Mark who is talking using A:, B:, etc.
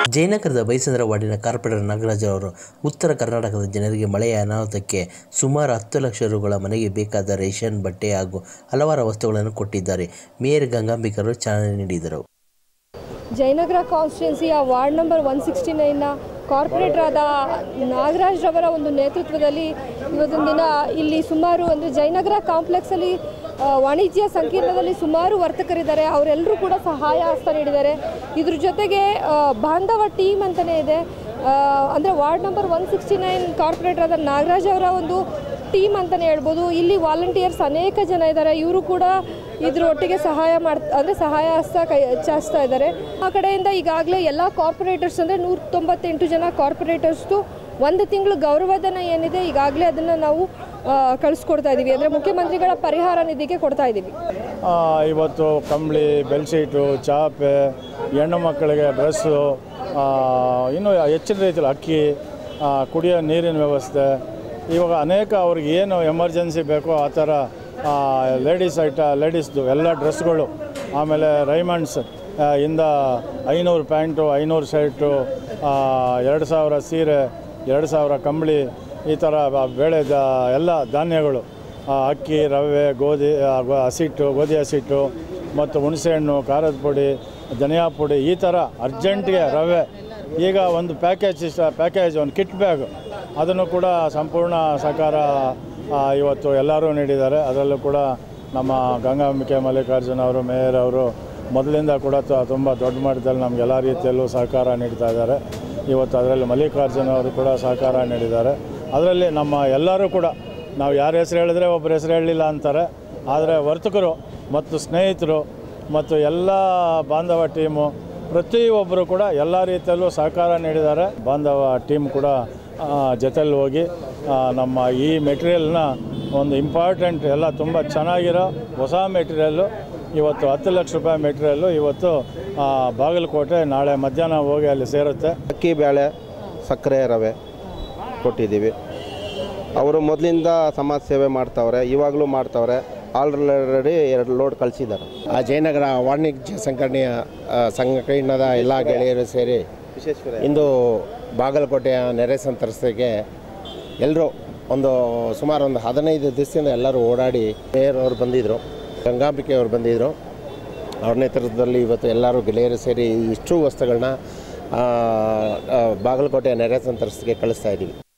A: ಜಯನಗರದ ಬೈಸಂದ್ರ ವಾರ್ಡಿನ ಕಾರ್ಪೊರೇಟರ್ ನಾಗರಾಜ್ ಅವರು ಉತ್ತರ ಕರ್ನಾಟಕದ ಜನರಿಗೆ ಮಳೆಯ ಅನಾಹುತಕ್ಕೆ ಸುಮಾರು ಹತ್ತು ಲಕ್ಷ ರುಗಳ ಮನೆಗೆ ಬೇಕಾದ ರೇಷನ್ ಬಟ್ಟೆ ಹಾಗೂ ಹಲವಾರು ವಸ್ತುಗಳನ್ನು ಕೊಟ್ಟಿದ್ದಾರೆ ಮೇಯರ್ ಗಂಗಾಂಬಿಕರು ಚಾಲನೆ ನೀಡಿದರು
B: ಜಯನಗರ ಕಾನ್ಸ್ಟಿಟ್ಯುನ್ಸಿಯ ವಾರ್ಡ್ ನಂಬರ್ ಒನ್ ಸಿಕ್ಸ್ಟಿ ನೈನ್ನ ಕಾರ್ಪೊರೇಟರ್ ಆದ ನಾಗರಾಜ್ ರವರ ಒಂದು ನೇತೃತ್ವದಲ್ಲಿ ಇವತ್ತಿನ ದಿನ ಇಲ್ಲಿ ಸುಮಾರು ಅಂದರೆ ಜಯನಗರ ಕಾಂಪ್ಲೆಕ್ಸಲ್ಲಿ ಆ, ವಾಣಿಜ್ಯ ಸಂಕೀರ್ಣದಲ್ಲಿ ಸುಮಾರು ವರ್ತಕರಿದ್ದಾರೆ ಅವರೆಲ್ಲರೂ ಕೂಡ ಸಹಾಯ ಹಸ್ತ ನೀಡಿದ್ದಾರೆ ಇದ್ರ ಜೊತೆಗೆ ಆ, ಬಾಂಧವ ಟೀಮ್ ಅಂತಲೇ ಇದೆ ಅಂದರೆ ward number one sixty nine corporator ಆದ ನಾಗರಾಜ್ ಅವರ ಒಂದು ಟೀಮ್ ಅಂತಲೇ ಹೇಳ್ಬೋದು ಇಲ್ಲಿ ವಾಲಂಟಿಯರ್ಸ್ ಅನೇಕ ಜನ ಇದ್ದಾರೆ ಇವರು ಕೂಡ ಇದ್ರ ಒಟ್ಟಿಗೆ ಸಹಾಯ ಮಾಡ್ ಅಂದರೆ ಸಹಾಯ ಹಸ್ತ ಕೈ ಚಾಚ್ತಾ ಇದ್ದಾರೆ ಆ ಕಡೆಯಿಂದ ಈಗಾಗಲೇ ಎಲ್ಲ ಕಾರ್ಪೊರೇಟರ್ಸ್ ಅಂದರೆ ನೂರ ತೊಂಬತ್ತೆಂಟು ಜನ ಕಾರ್ಪೊರೇಟರ್ಸ್ದು ಒಂದು ತಿಂಗಳು ಗೌರವಧನ ಏನಿದೆ ಈಗಾಗಲೇ ಅದನ್ನು ನಾವು ಆ, ಕಳಿಸ್ಕೊಡ್ತಾ ಇದ್ದೀವಿ ಅಂದರೆ ಮುಖ್ಯಮಂತ್ರಿಗಳ ಪರಿಹಾರ ನಿಧಿಗೆ ಕೊಡ್ತಾ ಇದ್ದೀವಿ
C: ಆ, ಇವತ್ತು ಕಂಬಳಿ ಬೆಡ್ಶೀಟು ಚಾಪೆ ಹೆಣ್ಣು ಮಕ್ಕಳಿಗೆ ಡ್ರೆಸ್ಸು ಆ, ಇನ್ನೂ ಹೆಚ್ಚಿನ ರೀತಿಯಲ್ಲಿ ಅಕ್ಕಿ ಆ, ಕುಡಿಯೋ ನೀರಿನ ವ್ಯವಸ್ಥೆ ಇವಾಗ ಅನೇಕ ಅವ್ರಿಗೆ ಏನು ಎಮರ್ಜೆನ್ಸಿ ಬೇಕೋ ಆ ಥರ ಲೇಡೀಸ್ ಐಟ ಲೇಡೀಸ್ದು ಎಲ್ಲ ಡ್ರೆಸ್ಗಳು ಆಮೇಲೆ ರೈಮಂಡ್ಸ್ ಆ, ಇಂದ ಐನೂರು ಪ್ಯಾಂಟು ಐನೂರು ಶರ್ಟು ಆ, ಎರಡು ಸಾವಿರ ಸೀರೆ ಎರಡು ಸಾವಿರ ಕಂಬಳಿ ಈ ಥರ ಬ- ಬೇಳೆ ದ ಎಲ್ಲ ಧಾನ್ಯಗಳು ಆ, ಅಕ್ಕಿ ರವೆ ಗೋಧಿ ಆ, ಗೋ- ಹಸಿಟ್ಟು ಗೋಧಿ ಹಸಿಟ್ಟು ಮತ್ತು ಹುಣಸೆಹಣ್ಣು ಖಾರದ ಪುಡಿ ಧನಿಯಾ ಪುಡಿ ಈ ಥರ ಅರ್ಜೆಂಟ್ಗೆ ರವೆ ಈಗ ಒಂದು ಪ್ಯಾಕೇಜ್ ಇಷ್ಟ ಪ್ಯಾಕೇಜ್ ಒಂದು ಕಿಟ್ ಬ್ಯಾಗ್ ಅದನ್ನು ಕೂಡ ಸಂಪೂರ್ಣ ಸಹಕಾರ ಆ, ಇವತ್ತು ಎಲ್ಲರೂ ನೀಡಿದ್ದಾರೆ ಅದರಲ್ಲೂ ಕೂಡ ನಮ್ಮ ಗಂಗಾಂಬಿಕೆ ಮಲ್ಲಿಕಾರ್ಜುನ ಅವರು ಮೇಯರ್ ಅವರು ಮೊದಲಿಂದ ಕೂಡ ತ- ತುಂಬ ದೊಡ್ಡ ಮಟ್ಟದಲ್ಲಿ ನಮ್ಗೆ ಎಲ್ಲ ರೀತಿಯಲ್ಲೂ ಸಹಕಾರ ನೀಡ್ತಾ ಇದ್ದಾರೆ ಇವತ್ತು ಅದರಲ್ಲಿ ಮಲ್ಲಿಕಾರ್ಜುನ ಅವರು ಕೂಡ ಸಹಕಾರ ನೀಡಿದ್ದಾರೆ ಅದರಲ್ಲಿ ನಮ್ಮ ಎಲ್ಲರೂ ಕೂಡ ನಾವು ಯಾರ ಹೆಸರು ಹೇಳಿದ್ರೆ ಒಬ್ಬರ ಹೆಸರು ಹೇಳಲಿಲ್ಲ ಅಂತಾರೆ ಆದರೆ ವರ್ತಕರು ಮತ್ತು ಸ್ನೇಹಿತರು ಮತ್ತು ಎಲ್ಲ ಬಾಂಧವ ಟೀಮು ಪ್ರತಿಯೊಬ್ಬರು ಕೂಡ ಎಲ್ಲ ರೀತಿಯಲ್ಲೂ ಸಹಕಾರ ನೀಡಿದ್ದಾರೆ ಬಾಂಧವ ಟೀಮ್ ಕೂಡ ಜೊತೆಲಿ ಹೋಗಿ ಆ, ನಮ್ಮ ಈ ಮೆಟೀರಿಯಲ್ನ ಒಂದು ಇಂಪಾರ್ಟೆಂಟ್ ಎಲ್ಲ ತುಂಬ ಚೆನ್ನಾಗಿರೋ ಹೊಸ ಮೆಟೀರಿಯಲ್ಲು ಇವತ್ತು ಹತ್ತು ಲಕ್ಷ ರೂಪಾಯಿ ಮೆಟೀರಿಯಲ್ಲು ಇವತ್ತು ಆ, ಬಾಗಲಕೋಟೆ ನಾಳೆ ಮಧ್ಯಾಹ್ನ ಹೋಗಿ ಅಲ್ಲಿ ಸೇರುತ್ತೆ
D: ಅಕ್ಕಿ ಬೇಳೆ ಸಕ್ಕರೆ ರವೆ ಕೊಟ್ಟಿದ್ದೀವಿ ಅವರು ಮೊದಲಿಂದ ಸಮಾಜ ಸೇವೆ ಮಾಡ್ತಾವ್ರೆ ಇವಾಗಲೂ ಮಾಡ್ತಾವ್ರೆ ಆಲ್ರೆಡಿ ಎರಡು ಲೋಡ್ ಕಳಿಸಿದ್ದಾರೆ
E: ಆ ಜಯನಗರ ವಾಣಿಜ್ಯ ಸಂಘಟನೆಯ ಆ, ಸಂಘಟನೆಯ ಎಲ್ಲ ಗೆಳೆಯರು ಸೇರಿ ಇಂದು ಬಾಗಲಕೋಟೆಯ ನೆರೆ ಸಂತ್ರಸ್ತೆಗೆ ಎಲ್ಲರೂ ಒಂದು ಸುಮಾರು ಒಂದು ಹದಿನೈದು ದಿವಸದಿಂದ ಎಲ್ಲರೂ ಓಡಾಡಿ ಮೇಯರ್ ಅವರು ಬಂದಿದ್ದರು ಗಂಗಾಂಬಿಕೆ ಅವರು ಬಂದಿದ್ದರು ಅವ್ರ ನೇತೃತ್ವದಲ್ಲಿ ಇವತ್ತು ಎಲ್ಲರೂ ಗೆಳೆಯರು ಸೇರಿ ಇಷ್ಟು ವಸ್ತುಗಳನ್ನ ಆ, ಆ, ಬಾಗಲಕೋಟೆಯ ನೆರೆ ಸಂತ್ರಸ್ತೆಗೆ ಕಳಿಸ್ತಾ ಇದ್ದೀವಿ